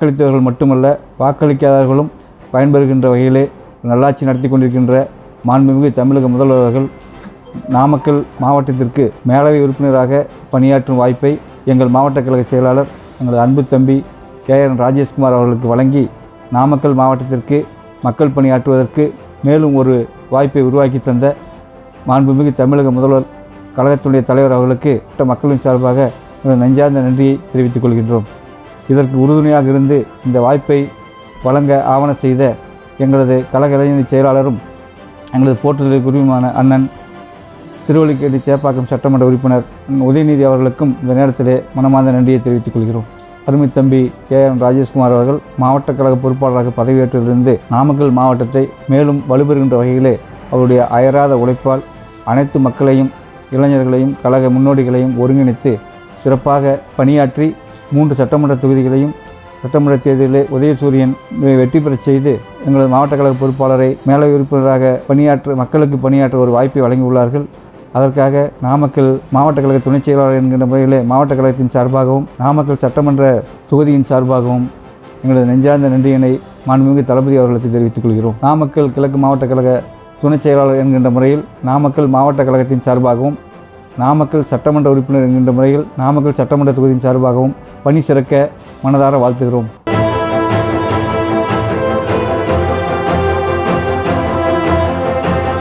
வாக்களித்தவர்கள் மட்டுமல்ல வாக்களிக்காதவர்களும் பயன்பெறுகின்ற வகையிலே நல்லாட்சி நடத்தி கொண்டிருக்கின்ற மாண்புமிகு தமிழக முதல்வர் அவர்கள் நாமக்கல் மாவட்டத்திற்கு மேலவை உறுப்பினராக பணியாற்றும் வாய்ப்பை எங்கள் மாவட்ட கழக செயலாளர் எங்களது அன்பு தம்பி கே என் ராஜேஷ்குமார் அவர்களுக்கு வழங்கி நாமக்கல் மாவட்டத்திற்கு மக்கள் பணியாற்றுவதற்கு மேலும் ஒரு வாய்ப்பை உருவாக்கி தந்த மாண்புமிகு தமிழக முதல்வர் கழகத்துடைய தலைவர் அவர்களுக்கு மற்ற மக்களின் சார்பாக எனது நெஞ்சார்ந்த நன்றியை தெரிவித்துக் கொள்கின்றோம் இதற்கு உறுதுணையாக இருந்து இந்த வாய்ப்பை வழங்க ஆவண செய்த எங்களது கழக இளைஞர் செயலாளரும் எங்களது போற்றுதலுக்குரியமான அண்ணன் திருவள்ளிக்கேட்டு சேப்பாக்கம் சட்டமன்ற உறுப்பினர் அண்ணன் உதயநிதி அவர்களுக்கும் இந்த நேரத்திலே மனமார்ந்த நன்றியை தெரிவித்துக் கொள்கிறோம் அருமை தம்பி கே என் ராஜேஷ்குமார் அவர்கள் மாவட்ட கழக பொறுப்பாளராக பதவியேற்றதிலிருந்து நாமக்கல் மாவட்டத்தை மேலும் வலுப்பெறுகின்ற வகையிலே அவருடைய அயராத உழைப்பால் அனைத்து மக்களையும் இளைஞர்களையும் கழக முன்னோடிகளையும் ஒருங்கிணைத்து சிறப்பாக பணியாற்றி மூன்று சட்டமன்ற தொகுதிகளையும் சட்டமன்ற தேர்தலிலே உதயசூரியன் வெற்றி பெறச் செய்து எங்களது மாவட்ட கழக பொறுப்பாளரை மேலவை உறுப்பினராக பணியாற்ற மக்களுக்கு பணியாற்ற ஒரு வாய்ப்பை வழங்கியுள்ளார்கள் அதற்காக நாமக்கல் மாவட்ட கழக துணைச் செயலாளர் என்கின்ற முறையிலே மாவட்ட கழகத்தின் சார்பாகவும் நாமக்கல் சட்டமன்ற தொகுதியின் சார்பாகவும் எங்களது நெஞ்சார்ந்த நன்றியினை மாண்புமிகு தளபதி அவர்களுக்கு தெரிவித்துக் கொள்கிறோம் நாமக்கல் கிழக்கு மாவட்ட கழக துணைச் செயலாளர் என்கின்ற முறையில் நாமக்கல் மாவட்ட கழகத்தின் சார்பாகவும் நாமக்கல் சட்டமன்ற உறுப்பினர் என்கின்ற முறையில் நாமக்கல் சட்டமன்ற தொகுதியின் சார்பாகவும் பணி சிறக்க மனதார வாழ்த்துகிறோம்